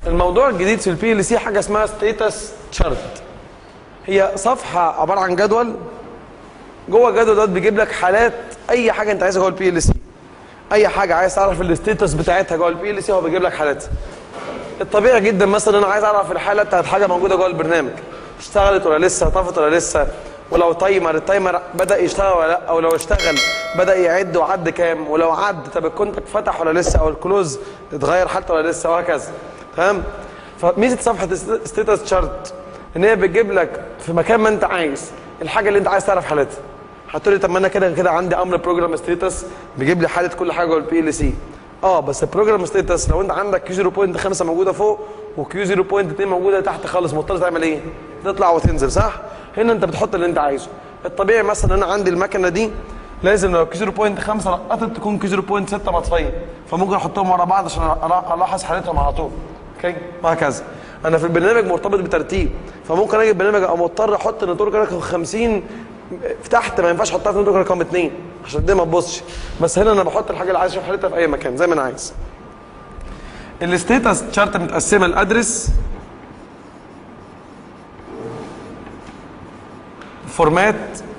الموضوع الجديد في البي ال سي حاجه اسمها ستيتس تشارت هي صفحه عباره عن جدول جوه الجدول دوت بيجيب لك حالات اي حاجه انت عايزها جوه البي ال سي اي حاجه عايز تعرف الستيتس بتاعتها جوه البي ال سي هو بيجيب لك حالاتها الطبيعي جدا مثلا انا عايز اعرف الحاله بتاعت حاجه موجوده جوه البرنامج اشتغلت ولا لسه طفت ولا لسه ولو تايمر التايمر بدا يشتغل ولا لا او لو اشتغل بدا يعد وعد كام ولو عد طب الكونتاكت فتح ولا لسه او الكلوز اتغير حالته ولا لسه وهكذا تمام فميزه صفحه ستيتس تشارت ان هي بتجيب لك في مكان ما انت عايز الحاجه اللي انت عايز تعرف حالتها هتقول لي طب ما انا كده كده عندي امر بروجرام ستيتس بيجيب لي حاله كل حاجه جوه البي ال سي اه بس البروجرام ستيتس لو انت عندك كيو 0.5 موجوده فوق وكيو 0.2 موجوده تحت خالص مضطر تعمل ايه؟ تطلع وتنزل صح؟ هنا انت بتحط اللي انت عايزه الطبيعي مثلا انا عندي المكنه دي لازم لو كيو 0.5 لقطت تكون كيو 0.6 مطفيه فممكن احطهم ورا بعض عشان ألا- الاحظ حالتهم على طول اوكي وهكذا انا في البرنامج مرتبط بترتيب فممكن اجي البرنامج ابقى مضطر احط نتورك رقم 50 في تحت ما ينفعش احطها في نتورك رقم 2 عشان دي ما تبصش بس هنا انا بحط الحاجه اللي عايز اشوف حالتها في اي مكان زي ما انا عايز الستيتس تشارت متقسمه الادرس فورمات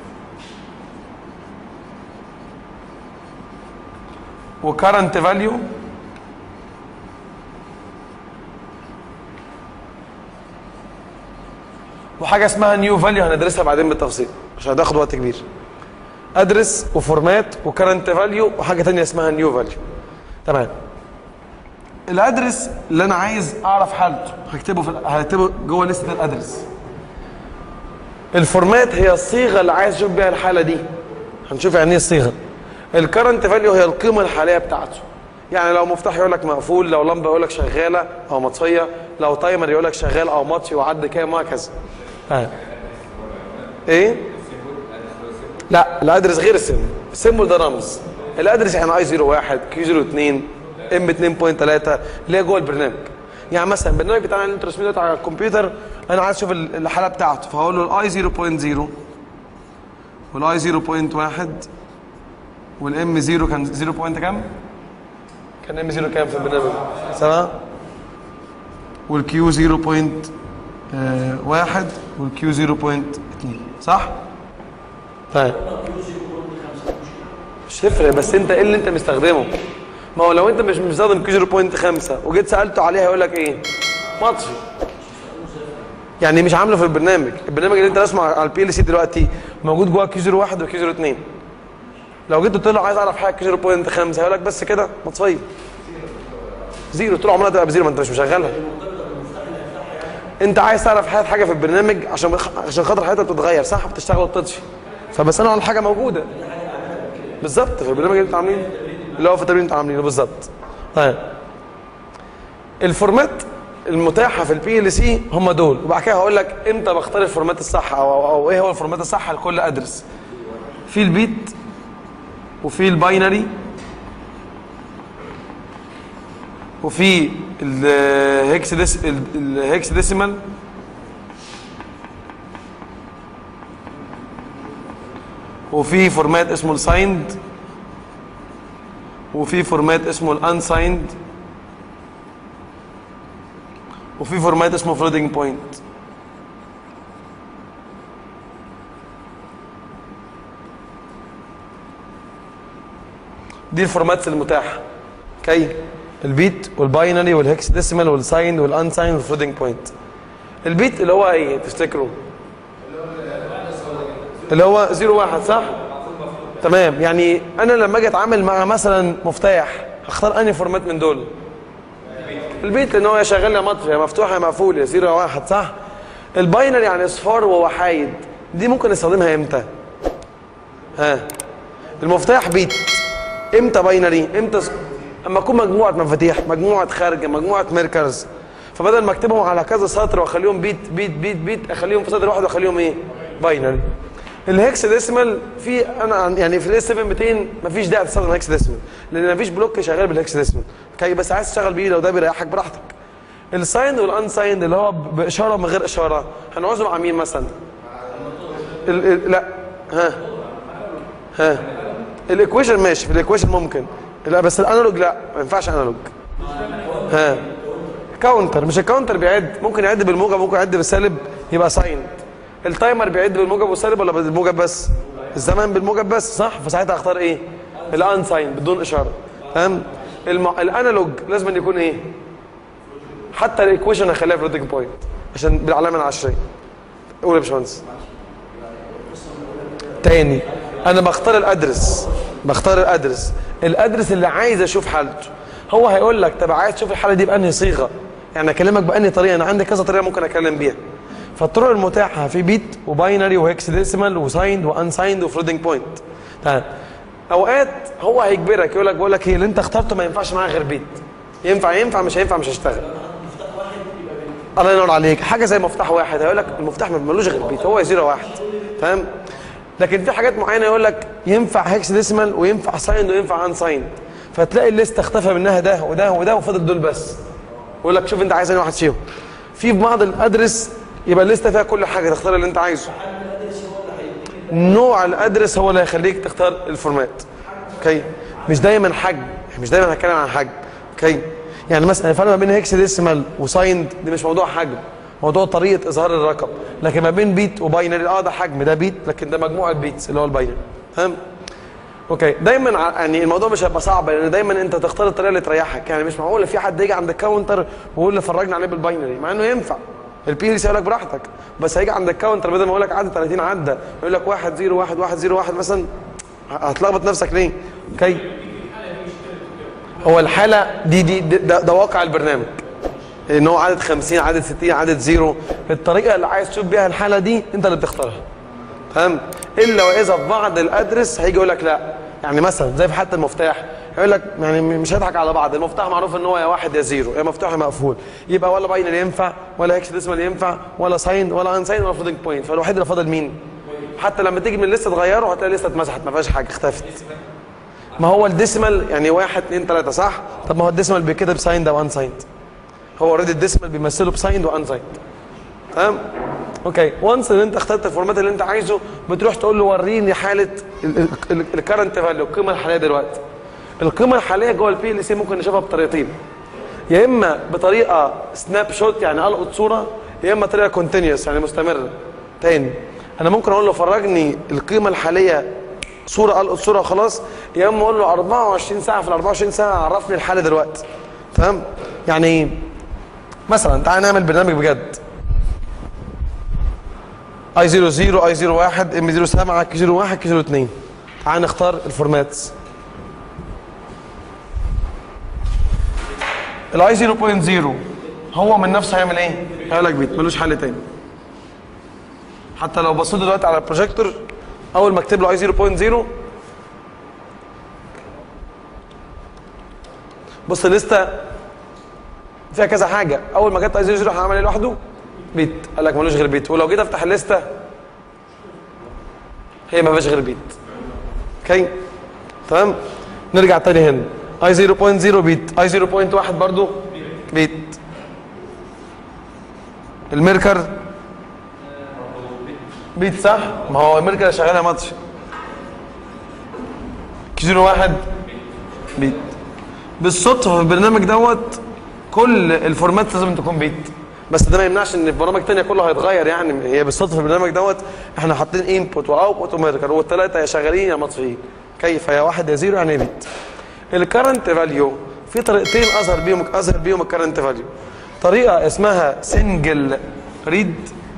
وكرنت فاليو وحاجه اسمها نيو فاليو هندرسها بعدين بالتفصيل عشان هتاخد وقت كبير ادرس وفورمات وكرنت فاليو وحاجه ثانيه اسمها نيو فاليو تمام الادرس اللي انا عايز اعرف حالته هكتبه في هكتبه جوه لسته الادرس الفورمات هي الصيغه اللي عايز اشوف بيها الحاله دي هنشوف يعني ايه الصيغه الكرنت فاليو هي القيمه الحاليه بتاعته يعني لو مفتاح يقول لك مقفول لو لمبه يقول لك شغاله او مطفيه لو تايمر يقول لك شغال او مطفي وعد كام وهكذا آه. ايه لا الادرس غير السيمبل السيمبل ده رمز الادرس يعني اي 01 كيو 02 ام 2.3 اللي هي جوه البرنامج يعني مثلا البرنامج بتاعنا اللي انت رسميه دلوقتي على الكمبيوتر انا عايز اشوف ال- الحاله بتاعته فهقول له الاي 0.0 والاي 0.1 والام 0 كان 0 بوينت كام؟ كان ام 0 كام في البرنامج؟ سبعة والكيو 0.1 والكيو 0.2 صح؟ طيب مش تفرق بس انت ايه اللي انت مستخدمه؟ ما هو لو انت مش مستخدم كيو 0.5 وجيت سالته عليها هيقول لك ايه؟ مطفي يعني مش عامله في البرنامج البرنامج اللي انت راسمه على البي ال سي دلوقتي موجود جوه كيو 01 وكيو 02 لو جيت قلت له عايز اعرف حاجه كيو 0.5 هيقول لك بس كده مطفيه زيرو طول عمرها تبقى بزيرو ما انت مش مشغلها انت عايز تعرف حاجه حاجه في البرنامج عشان عشان خاطر حياتها بتتغير صح بتشتغل وبتطفي فبس انا على حاجه موجوده بالظبط في البرنامج اللي انتوا عاملينه اللي هو في التمرين اللي انتوا عاملينه بالظبط طيب الفورمات المتاحه في البي ال سي هم دول وبعد كده هقول لك امتى بختار الفورمات الصح او, أو, أو ايه هو الفورمات الصح لكل ادرس في البيت وفي الباينري وفي الهكس ديس الهكس ديسيمال وفي فورمات اسمه السايند وفي فورمات اسمه الانسايند وفي فورمات اسمه فلوتنج بوينت دي الفورماتس المتاحه اوكي البيت والباينري والهكس ديسيمال والسايند والانسايند والفلوتنج بوينت البيت اللي هو ايه تفتكروا اللي هو 0 1 صح تمام يعني انا لما اجي اتعامل مع مثلا مفتاح هختار انهي فورمات من دول البيت لان هو يا شغال يا مطفي يا مفتوح يا مقفول يا 0 1 صح الباينري يعني اصفار ووحايد دي ممكن استخدمها امتى ها المفتاح بيت امتى باينري امتى س... اما اكون مجموعه مفاتيح مجموعه خارجه مجموعه ميركرز فبدل ما اكتبهم على كذا سطر واخليهم بيت بيت بيت بيت اخليهم في سطر واحد واخليهم ايه باينري الهكس ديسيمال في انا يعني في الاس 7 200 مفيش داعي تستخدم هكس ديسيمال لان مفيش بلوك شغال بالهكس ديسيمال اوكي بس عايز تشتغل بيه لو ده بيريحك براحتك السايند والانسايند اللي هو ب- باشاره من غير اشاره هنعوزه مع مين مثلا ال ال لا ها ها الايكويشن ماشي في الايكويشن ممكن لا بس الانالوج لا ما ينفعش انالوج ها كاونتر مش الكاونتر بيعد ممكن يعد بالموجب ممكن يعد بالسالب يبقى سايند التايمر بيعد بالموجب والسالب ولا بالموجب بس الزمن بالموجب بس صح فساعتها اختار ايه الان ساين بدون اشاره تمام الم... الانالوج لازم أن يكون ايه حتى الايكويشن هخليها فلوتنج بوينت عشان بالعلامه العشريه قول يا باشمهندس تاني انا بختار الادرس بختار الادرس الادرس اللي عايز اشوف حالته هو هيقول لك طب عايز تشوف الحاله دي بانهي صيغه يعني اكلمك بانهي طريقه انا عندي كذا طريقه ممكن اتكلم بيها فالطرق المتاحه في بيت وباينري وهكس ديسيمال وسايند وانسايند وفلوتنج بوينت تمام اوقات هو هيجبرك يقول لك بقول لك ايه اللي انت اخترته ما ينفعش معاه غير بيت ينفع ينفع مش هينفع مش هشتغل الله ينور عليك حاجه زي مفتاح واحد هيقول لك المفتاح ما ملوش غير بيت هو زيرو واحد فاهم لكن في حاجات معينه يقول لك ينفع هيكس ديسيمال وينفع سايند وينفع ان سايند فتلاقي الليست اختفى منها ده وده وده وفضل دول بس يقول لك شوف انت عايز انهي واحد فيهم في بعض الادرس يبقى الليسته فيها كل حاجه تختار اللي انت عايزه نوع الادرس هو اللي هيخليك تختار الفورمات اوكي مش دايما حجم مش دايما هتكلم عن حجم اوكي يعني مثلا الفرق ما بين هيكس ديسيمال وسايند دي مش موضوع حجم موضوع طريقه اظهار الرقم لكن ما بين بيت وباينري اه ده حجم ده بيت لكن ده مجموعه بيتس اللي هو الباينري فاهم اوكي دايما ع- يعني الموضوع مش هيبقى صعب لان دايما انت تختار الطريقه اللي تريحك يعني مش معقول في حد يجي عند الكاونتر ويقول لي فرجنا عليه بالباينري مع انه ينفع البي ال يقول لك براحتك بس هيجي عند الكاونتر بدل ما يقول لك عدى 30 عدى يقول لك 1 0 1 1 0 1 مثلا هتلخبط نفسك ليه؟ اوكي هو الحاله دي دي ده, ده واقع البرنامج ان هو عدد 50 عدد 60 عدد زيرو الطريقه اللي عايز تشوف بيها الحاله دي انت اللي بتختارها فاهم الا واذا في بعض الادرس هيجي يقول لك لا يعني مثلا زي في حتى المفتاح يقول لك يعني مش هضحك على بعض المفتاح معروف ان هو يا واحد يا زيرو يا مفتوح يا مقفول يبقى ولا باينري ينفع ولا هيكس ديسمال ينفع ولا ساين ولا ان ساين ولا فلوتنج بوينت فالوحيد اللي فاضل مين حتى لما تيجي من الليسته تغيره هتلاقي الليسته اتمسحت ما فيهاش حاجه اختفت ما هو الديسمال يعني واحد اثنين ثلاثة صح؟ طب ما هو الديسمال بكده بسايند او انسايند هو اوريدي الديسمال بيمثله بسايند وانسايند تمام؟ اوكي وانس ان انت اخترت الفورمات اللي انت عايزه بتروح تقول له وريني حاله الكرنت فاليو القيمه الحاليه دلوقتي القيمه الحاليه جوه البي ال سي ممكن نشوفها بطريقتين يا اما بطريقه سناب شوت يعني القط صوره يا اما طريقه كونتينيوس يعني مستمره تاني انا ممكن اقول له فرجني القيمه الحاليه صوره القط صوره وخلاص يا اما اقول له 24 ساعه في ال 24 ساعه عرفني الحاله دلوقتي تمام يعني ايه مثلا تعال نعمل برنامج بجد اي 00 اي 01 ام 07 كي 01 كي 02 تعال نختار الفورماتس الاي 0.0 هو من نفسه هيعمل ايه؟ هيقول لك بيت ملوش حل تاني حتى لو بصيت دلوقتي على البروجيكتور اول ما اكتب له اي 0.0 بص الليسته فيها كذا حاجه اول ما جت اي 0 هعمل ايه لوحده؟ بيت قال لك ملوش غير بيت ولو جيت افتح الليسته هي ما فيهاش غير بيت اوكي تمام نرجع تاني هنا اي 0.0 بيت اي 0.1 برضو بيت الميركر بيت صح ما هو الميركر شغاله ماتش كي 01 بيت بالصدفه في البرنامج دوت كل الفورمات لازم تكون بيت بس ده ما يمنعش ان في برامج تانية كله هيتغير يعني هي بالصدفه في البرنامج دوت احنا حاطين انبوت واوتبوت وميركر والثلاثه يا شغالين يا مطفيين كيف يا واحد يا زيرو يعني بيت الكرنت فاليو في طريقتين اظهر بيهم اظهر بيهم الكرنت فاليو طريقه اسمها سنجل ريد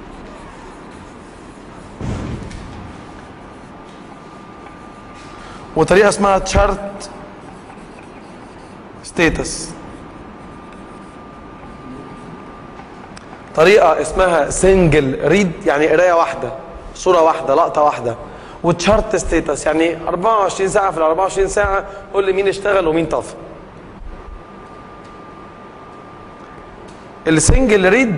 وطريقه اسمها تشارت ستيتس طريقه اسمها سنجل ريد يعني قرايه واحده صوره واحده لقطه واحده وتشارت ستيتس يعني 24 ساعه في ال 24 ساعه قول لي مين اشتغل ومين طفى السنجل ريد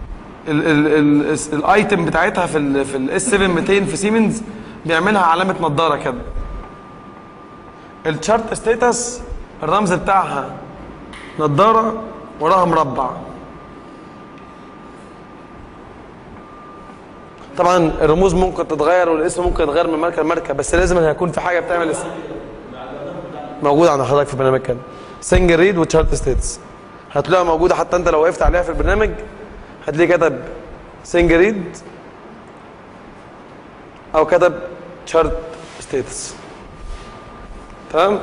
الايتم بتاعتها في ال في الاس 7 200 في سيمنز بيعملها علامه نظاره كده التشارت ستيتس الرمز بتاعها نظاره وراها مربع طبعا الرموز ممكن تتغير والاسم ممكن يتغير من ماركه لماركه بس لازم هيكون في حاجه بتعمل اسم موجود عند حضرتك في البرنامج كده سنجل ريد وتشارت ستيتس هتلاقيها موجوده حتى انت لو وقفت عليها في البرنامج هتلاقيه كتب سنجل ريد او كتب شارت ستيتس تمام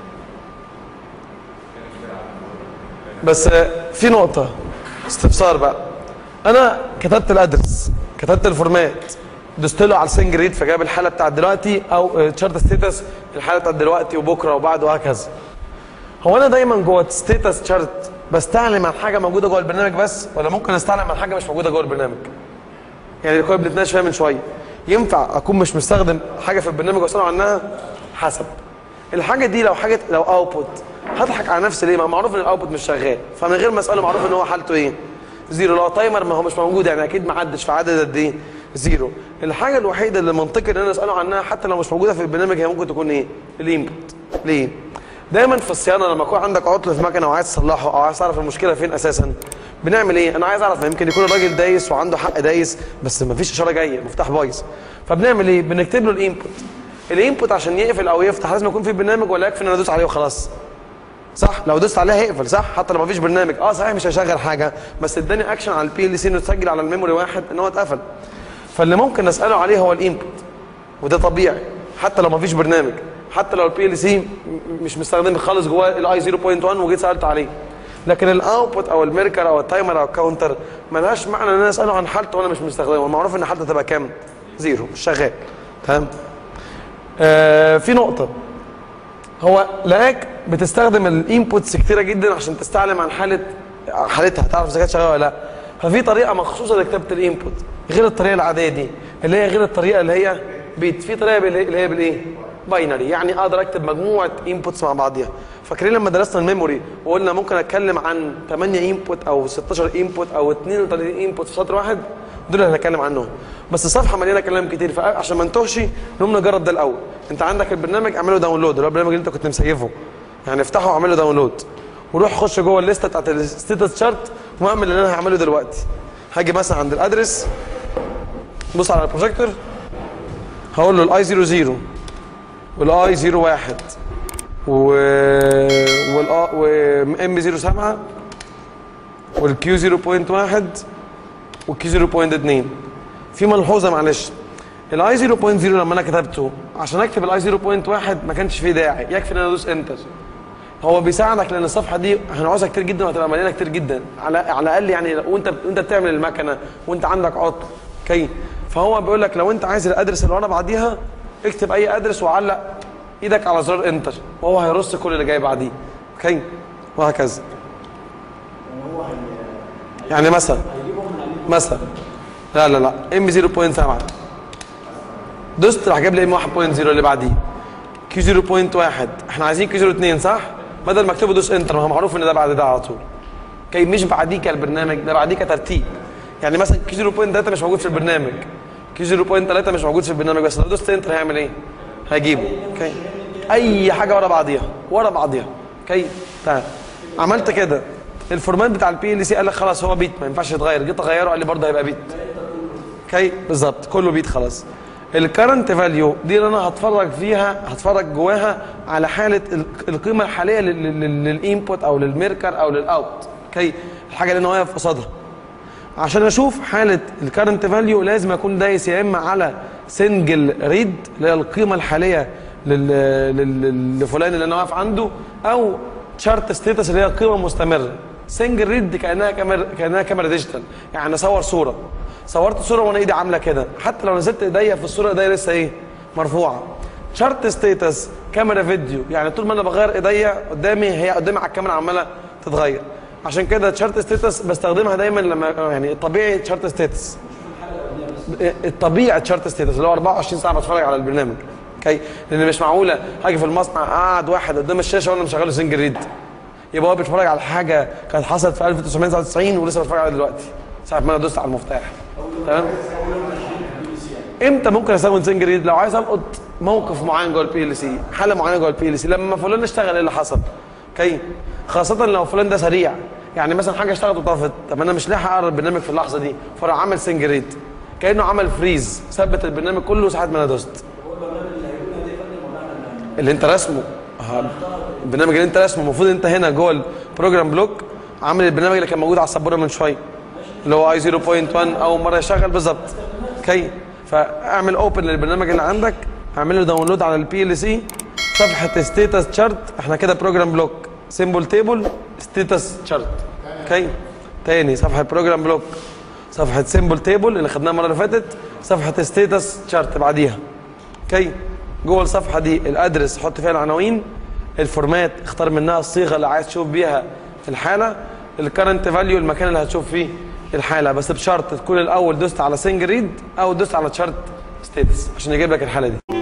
بس في نقطة استفسار بقى أنا كتبت الأدرس كتبت الفورمات دوست له على السنجل ريد فجاب الحالة بتاعت دلوقتي أو شارت ستيتس الحالة بتاعت دلوقتي وبكرة وبعد وهكذا هو أنا دايما جوه ستيتس شارت بستعلم عن حاجة موجودة جوه البرنامج بس ولا ممكن استعلم عن حاجة مش موجودة جوه البرنامج؟ يعني اللي كنا بنتناقش فيها من شويه ينفع اكون مش مستخدم حاجه في البرنامج واستغنى عنها حسب الحاجه دي لو حاجه لو اوتبوت هضحك على نفسي ليه ما معروف ان الاوتبوت مش شغال فمن غير ما اساله معروف ان هو حالته ايه زيرو لو تايمر ما هو مش موجود يعني اكيد ما عدش في عدد قد ايه زيرو الحاجه الوحيده اللي منطقي ان انا اساله عنها حتى لو مش موجوده في البرنامج هي ممكن تكون ايه الانبوت ليه دايما في الصيانه لما يكون عندك عطل في مكنه وعايز تصلحه او عايز تعرف المشكله فين اساسا بنعمل ايه انا عايز اعرف يمكن يكون الراجل دايس وعنده حق دايس بس ما فيش اشاره جايه مفتاح بايظ فبنعمل ايه بنكتب له الانبوت الانبوت عشان يقفل او يفتح لازم يكون في برنامج ولا يكفي ان انا ادوس عليه وخلاص صح لو دوست عليها هيقفل صح حتى لو ما فيش برنامج اه صحيح مش هيشغل حاجه بس اداني اكشن على البي ال سي انه تسجل على الميموري واحد ان هو اتقفل فاللي ممكن اساله عليه هو الانبوت وده طبيعي حتى لو ما فيش برنامج حتى لو البي ال سي مش مستخدم خالص جواه الاي 0.1 وجيت سالت عليه لكن الاوتبوت او الميركر او التايمر او الكاونتر ملهاش معنى ان انا اساله عن حالته وانا مش مستخدمه المعروف ان حالته تبقى كام زيرو مش شغال تمام آه في نقطه هو لقاك بتستخدم الانبوتس كتيره جدا عشان تستعلم عن حاله حالتها تعرف اذا كانت شغاله ولا لا ففي طريقه مخصوصه لكتابه الانبوت غير الطريقه العاديه دي اللي هي غير الطريقه اللي هي بيت في طريقه بال- اللي هي بالايه باينري يعني اقدر اكتب مجموعه انبوتس مع بعضيها فاكرين لما درسنا الميموري وقلنا ممكن اتكلم عن 8 انبوت او 16 انبوت او 32 انبوت في سطر واحد دول اللي هنتكلم عنهم بس الصفحه مليانه كلام كتير فعشان ما نتوهش نقوم نجرب ده الاول انت عندك البرنامج اعمله داونلود اللي هو البرنامج اللي انت كنت مسيفه يعني افتحه واعمله داونلود وروح خش جوه الليسته بتاعت الستيتس شارت واعمل اللي انا هعمله دلوقتي هاجي مثلا عند الادرس بص على البروجيكتور هقول له الاي 00 والاي 01 و والا وام 07 والكيو 0.1 والكيو 0.2 في ملحوظه معلش الاي 0.0 لما انا كتبته عشان اكتب الاي 0.1 ما كانش فيه داعي يكفي ان انا ادوس انتر هو بيساعدك لان الصفحه دي هنعوزها كتير جدا وهتبقى مليانه كتير جدا على على الاقل يعني وانت وانت بتعمل المكنه وانت عندك عطل اوكي فهو بيقول لك لو انت عايز الادرس اللي ورا بعديها اكتب اي ادرس وعلق ايدك على زرار انتر وهو هيرص كل اللي جاي بعديه اوكي وهكذا يعني مثلا مثلا لا لا لا ام 0.7 دوست راح جاب لي ام 1.0 اللي بعديه كيو 0.1 احنا عايزين كيو 0.2 صح بدل ما اكتبه دوس انتر ما هو معروف ان ده بعد ده على طول اوكي مش بعديه كالبرنامج ده بعديه كترتيب يعني مثلا كيو 0.3 مش موجود في البرنامج كيو 0.3 مش موجود في البرنامج بس لو دوست انتر هيعمل ايه هيجيبه اوكي اي حاجه ورا بعضيها ورا بعضيها اوكي تمام عملت كده الفورمات بتاع البي ال سي قال لك خلاص هو بيت ما ينفعش يتغير جيت اغيره قال لي برضه هيبقى بيت اوكي بالظبط كله بيت خلاص الكرنت فاليو دي اللي انا هتفرج فيها هتفرج جواها على حاله ال- القيمه الحاليه للانبوت او للميركر او للاوت اوكي الحاجه اللي انا واقف قصادها عشان اشوف حاله الكرنت فاليو لازم اكون دايس يا اما على سنجل ريد اللي هي القيمه الحاليه لل... لل... لفلان اللي انا واقف عنده او شارت ستيتس اللي هي قيمه مستمره سنجل ريد دي كانها كاميرا كانها كاميرا ديجيتال يعني اصور صوره صورت صوره وانا ايدي عامله كده حتى لو نزلت ايديا في الصوره ايديا لسه ايه مرفوعه شارت ستيتس كاميرا فيديو يعني طول ما انا بغير ايديا قدامي هي قدامي على الكاميرا عماله تتغير عشان كده تشارت ستيتس بستخدمها دايما لما يعني الطبيعي تشارت ستيتس الطبيعي تشارت ستيتس اللي هو 24 ساعه بتفرج على البرنامج اوكي لان مش معقوله هاجي في المصنع قاعد واحد قدام الشاشه وانا مشغله سنجل ريد يبقى هو بيتفرج على حاجه كانت حصلت في 1999 ولسه بتفرج عليها دلوقتي ساعه ما انا دوست على المفتاح تمام امتى ممكن استخدم سنجل ريد لو عايز القط موقف معين جوه البي ال سي حاله معينه جوه البي ال سي لما فلان اشتغل ايه اللي حصل اوكي خاصه لو فلان ده سريع يعني مثلا حاجه اشتغلت وطفت طب انا مش لاحق اقرا البرنامج في اللحظه دي فراح عمل سنجل ريد كانه عمل فريز ثبت البرنامج كله ساعه ما انا دوست اللي انت رسمه اه، البرنامج اللي انت رسمه المفروض انت هنا جوه البروجرام بلوك عامل البرنامج اللي كان موجود على السبوره من شويه اللي هو اي 0.1 اول مره يشتغل بالظبط اوكي فاعمل اوبن للبرنامج اللي عندك اعمل له داونلود على البي ال سي صفحه ستيتس تشارت احنا كده بروجرام بلوك سيمبل تيبل ستيتس تشارت اوكي تاني صفحه بروجرام بلوك صفحه سيمبل تيبل اللي خدناها المره اللي فاتت صفحه ستيتس تشارت بعديها اوكي جوه الصفحه دي الادرس حط فيها العناوين الفورمات اختار منها الصيغه اللي عايز تشوف بيها الحاله الكرنت فاليو المكان اللي هتشوف فيه الحاله بس بشرط تكون الاول دوست على سنجل ريد او دوست على تشارت ستيتس عشان يجيب لك الحاله دي